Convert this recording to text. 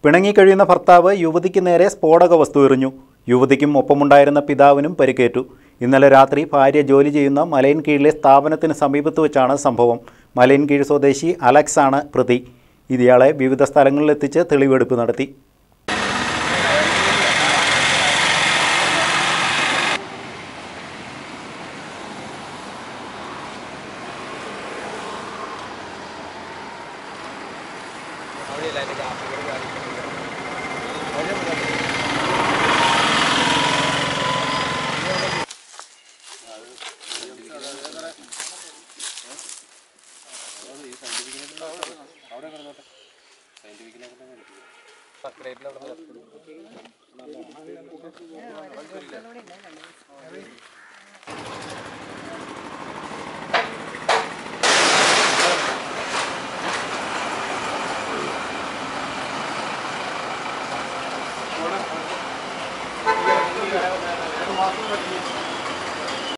പിണങ്ങിക്കഴിയുന്ന ഭർത്താവ് യുവതിക്ക് നേരെ സ്ഫോടക വസ്തു എറിഞ്ഞു യുവതിക്കും ഒപ്പമുണ്ടായിരുന്ന പിതാവിനും പരിക്കേറ്റു ഇന്നലെ രാത്രി ഭാര്യ ജോലി ചെയ്യുന്ന മലയൻകീഴിലെ സ്ഥാപനത്തിന് സമീപത്ത് വെച്ചാണ് സംഭവം മലയൻകീഴ് സ്വദേശി അലക്സ് ആണ് പ്രതി ഇയാളെ വിവിധ സ്ഥലങ്ങളിലെത്തിച്ച് തെളിവെടുപ്പ് നടത്തി മാസം